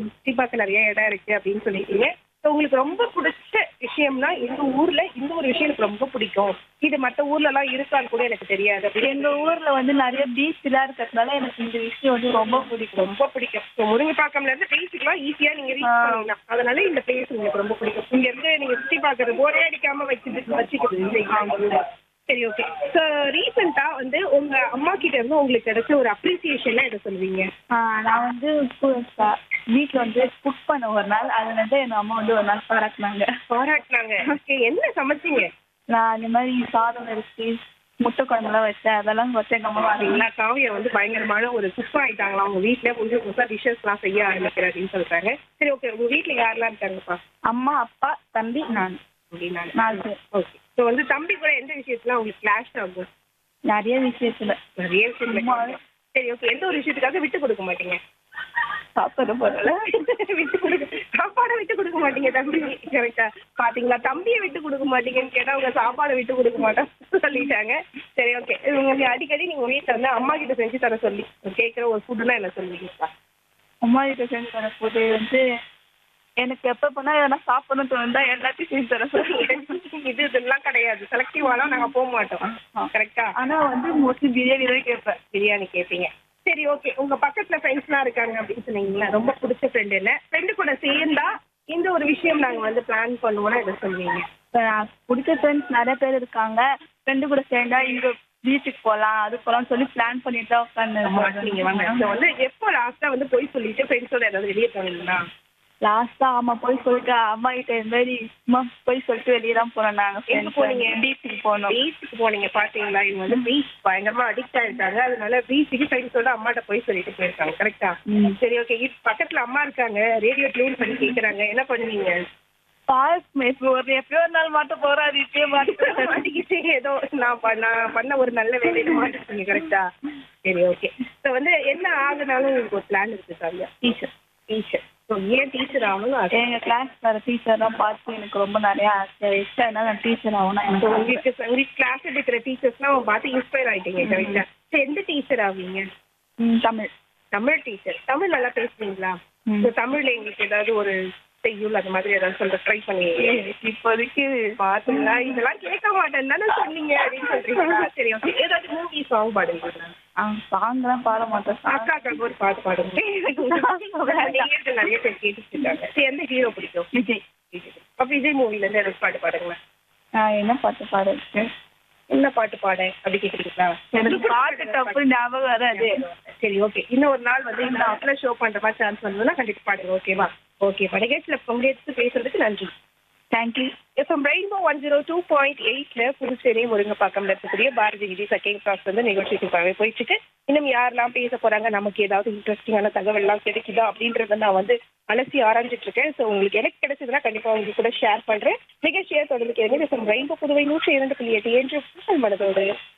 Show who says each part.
Speaker 1: சுத்தி பார்க்க நிறைய இடம் இருக்கு அப்படின்னு சொல்லிட்டீங்க So, உங்களுக்கு ரொம்ப பிடிச்ச விஷயம்னா எங்க ஊர்ல இந்த ஒரு விஷயம் எனக்கு ரொம்ப பிடிக்கும் இது மத்த ஊர்ல எல்லாம் இருக்கான்னு கூட எனக்கு தெரியாது அப்படின்னு
Speaker 2: எங்க ஊர்ல வந்து நிறைய பீச் எல்லாம் இருக்கிறதுனால எனக்கு இந்த விஷயம் வந்து ரொம்ப பிடிக்கும்
Speaker 1: ரொம்ப பிடிக்கும் ஸோ முருங்கைப்பாக்கம்ல இருந்து பேசிக்கலாம் ஈஸியா நீங்க ரீச்
Speaker 2: ஆ.
Speaker 1: பண்ணலாம் அதனால இந்த பிளேஸ் உங்களுக்கு ரொம்ப பிடிக்கும் இங்க இருந்து நீங்க சுத்தி பாக்குறது போரே அடிக்காம வச்சுட்டு வச்சுக்கிறது இல்லைங்களா? சரி ஓகே ஸோ ரீசெண்டா வந்து உங்க அம்மா கிட்ட இருந்து உங்களுக்கு கிடைச்ச ஒரு அப்ரிசியேஷன் எதை சொல்லுவீங்க
Speaker 2: ஆஹ் நான் வந்து வீட்ல வந்து குக் பண்ண ஒரு நாள் அதுல இருந்து எங்க அம்மா வந்து ஒரு நாள் பாராட்டினாங்க
Speaker 1: பாராட்டினாங்க Okay, என்ன சமைச்சீங்க
Speaker 2: நான் இந்த மாதிரி சாதம் அரிசி முட்டை குழம்புலாம் வச்சேன் அதெல்லாம் வச்சு எங்க அம்மா வாங்கி
Speaker 1: எல்லா காவியா வந்து பயங்கரமான ஒரு குக் ஆயிட்டாங்களா உங்க வீட்ல புதுசு புதுசா டிஷ்ஷஸ் எல்லாம் செய்ய ஆரம்பிக்கிறேன் அப்படின்னு சொல்றாங்க சரி ஓகே உங்க வீட்ல யாரெல்லாம் இருக்காங்கப்பா
Speaker 2: அம்மா அப்பா தம்பி நான்
Speaker 1: அப்படின்னா
Speaker 2: நாலு பேர்
Speaker 1: ஓகே ஸோ வந்து தம்பி கூட எந்த விஷயத்துல உங்களுக்கு கிளாஷ் ஆகும்
Speaker 2: நிறைய விஷயத்துல
Speaker 1: நிறைய விஷயத்துல
Speaker 2: அம்மா.
Speaker 1: சரி ஓகே எந்த ஒரு விஷயத்துக்காக விட்டு கொடுக்க மாட்டீங்க
Speaker 2: சாப்பிட போறல
Speaker 1: விட்டு கொடுக்க சாப்பாடை விட்டு கொடுக்க மாட்டீங்க தம்பி கரெக்டா பாத்தீங்களா தம்பியை விட்டு கொடுக்க மாட்டீங்கன்னு கேட்டா அவங்க சாப்பாடை விட்டு கொடுக்க மாட்டோம் சொல்லிட்டாங்க சரி ஓகே நீங்க அடிக்கடி நீங்க வீட்டுல வந்து அம்மா கிட்ட செஞ்சு தர சொல்லி கேட்குற ஒரு ஃபுட்னா என்ன சொல்லுவீங்கப்பா
Speaker 2: அம்மா கிட்ட செஞ்சு தர போது வந்து எனக்கு எப்ப போனா எதனா சாப்பிடணும்னு தோணுதா எல்லாத்தையும் செஞ்சு தர சொல்லி
Speaker 1: இது இதெல்லாம் கிடையாது செலக்டிவாலாம் நாங்க போக மாட்டோம் கரெக்டா
Speaker 2: ஆனா வந்து மோஸ்ட்லி பிரியாணி தான் கேட்பேன்
Speaker 1: பிரியாணி கேட்பீங்க சரி ஓகே உங்க பக்கத்துல ஃப்ரெண்ட்ஸ்லாம் இருக்காங்க அப்படின்னு சொன்னீங்களா ரொம்ப பிடிச்ச ஃப்ரெண்ட் என்ன ஃப்ரெண்டு கூட சேர்ந்தா இந்த ஒரு விஷயம் நாங்க வந்து பிளான் பண்ணுவோம்னா இதை சொல்லுவீங்க
Speaker 2: இப்ப நான் பிடிச்ச ஃப்ரெண்ட்ஸ் நிறைய பேர் இருக்காங்க ஃப்ரெண்டு கூட சேர்ந்தா இங்க பீச்சுக்கு போகலாம் அது போகலாம்னு சொல்லி பிளான் பண்ணிட்டு தான் உட்காந்து
Speaker 1: நீங்க வாங்க So வந்து எப்போ லாஸ்டா வந்து போய் சொல்லிட்டு ஃப்ரெண்ட்ஸோட ஏதாவது வெளியே போனீங்களா
Speaker 2: லாஸ்டா ஆமா போய் சொல்லிட்டு அம்மா கிட்ட இந்த மாதிரி சும்மா போய் சொல்லிட்டு வெளியே தான் போனோம் நாங்க
Speaker 1: எங்க போனீங்க?
Speaker 2: பீச்சுக்கு போனோம்
Speaker 1: பீச்சுக்கு போனீங்க பாத்தீங்களா இவங்க வந்து பீச் பயங்கரமா அடிக்ட் ஆயிட்டாங்க அதனால பீச்சுக்கு ஃப்ரெண்ட்ஸோட அம்மாட்ட போய் சொல்லிட்டு போயிருக்காங்க கரெக்டா
Speaker 2: ம்.
Speaker 1: சரி ஓகே பக்கத்துல அம்மா இருக்காங்க ரேடியோ டியூன் பண்ணி கேக்குறாங்க என்ன பண்ணுவீங்க
Speaker 2: பார்க் இப்போ ஒரு எப்பயோ ஒரு நாள் மாட்ட போறோம் அது இப்பயே மாட்ட
Speaker 1: மாட்டிக்கிட்டு ஏதோ நான் பண்ண பண்ண ஒரு நல்ல வேலையில மாட்டிக்கிங்க கரெக்டா சரி ஓகே ஸோ வந்து என்ன ஆகுனாலும் உங்களுக்கு ஒரு பிளான் இருக்கு சாரியா
Speaker 2: டீச்சர்
Speaker 1: டீச்சர் ஸோ ஏன் டீச்சர் ஆகணும் அது
Speaker 2: எங்க கிளாஸ் வர டீச்சர்லாம் பார்த்து எனக்கு ரொம்ப நிறைய ஆசை இஷ்டம் என்ன நான் டீச்சர் ஆகணும்
Speaker 1: So,
Speaker 2: எனக்கு
Speaker 1: உங்களுக்கு உங்களுக்கு கிளாஸ் எடுக்கிற டீச்சர்ஸ்லாம் பார்த்து இன்ஸ்பயர் ஆயிட்டீங்க கரெக்டா ஸோ எந்த டீச்சர் ஆவீங்க
Speaker 2: ம், தமிழ்
Speaker 1: தமிழ் டீச்சர் தமிழ் நல்லா பேசுவீங்களா
Speaker 2: ம்.
Speaker 1: ஸோ தமிழ்ல எங்களுக்கு ஏதாவது ஒரு செய்யுள் அந்த மாதிரி ஏதாவது சொல்ற ட்ரை பண்ணுவீங்க
Speaker 2: இப்போதைக்கு
Speaker 1: பாத்தீங்களா இதெல்லாம் கேட்க மாட்டேன்னு தானே சொன்னீங்க அப்படின்னு சொல்றீங்களா சரி ஓகே ஏதாவது மூவி சாங் பாடுங்க
Speaker 2: சாங்லாம் பாட மாட்டேன் song.
Speaker 1: அக்காக்காக ஒரு பாட்டு பாடுங்க நேயர்கள் நிறைய பேர் கேட்டுட்டு இருக்காங்க சரி எந்த ஹீரோ பிடிக்கும்
Speaker 2: விஜய்
Speaker 1: அப்ப விஜய் மூவில இருந்து ஏதாவது பாட்டு பாடுங்களேன்
Speaker 2: நான் என்ன பாட்டு பாடுறது
Speaker 1: என்ன பாட்டு பாட அப்படி கேக்குறீங்களா
Speaker 2: எனக்கு பாட்டு டப்பு ஞாபகம் வராது
Speaker 1: சரி ஓகே இன்னும் ஒரு நாள் வந்து இந்த ஆப்ல ஷோ பண்ற மாதிரி சான்ஸ் வந்ததுன்னா கண்டிப்பா பாடுங்க ஓகேவா ஓகே நிகழ்ச்சியில பங்கேற்று பேசுறதுக்கு நன்றி
Speaker 2: thank you
Speaker 1: FM Rainbow one zero two point எயிட்ல புதுச்சேரி முருங்கப்பாக்கம்ல இருக்கக்கூடிய பாரதி விதி செகண்ட் கிளாஸ் வந்து நிகழ்ச்சிக்கு போயிட்டு இருக்கு இன்னும் யாரெல்லாம் பேச போறாங்க நமக்கு ஏதாவது இன்ட்ரெஸ்டிங்கான தகவல் எல்லாம் கிடைக்குதா அப்படின்றத நான் வந்து அலசி ஆராய்ஞ்சிட்டு இருக்கேன் ஸோ உங்களுக்கு எனக்கு கிடைச்சதுன்னா கண்டிப்பா உங்களுக்கு கூட ஷேர் பண்றேன் நிகழ்ச்சியை தொடர்ந்து கேளுங்க எஃப்எம் ரெயின்போ புதுவை நூற்றி இரண்டு புள்ளி எட்டு என்று உங்கள் மனதோடு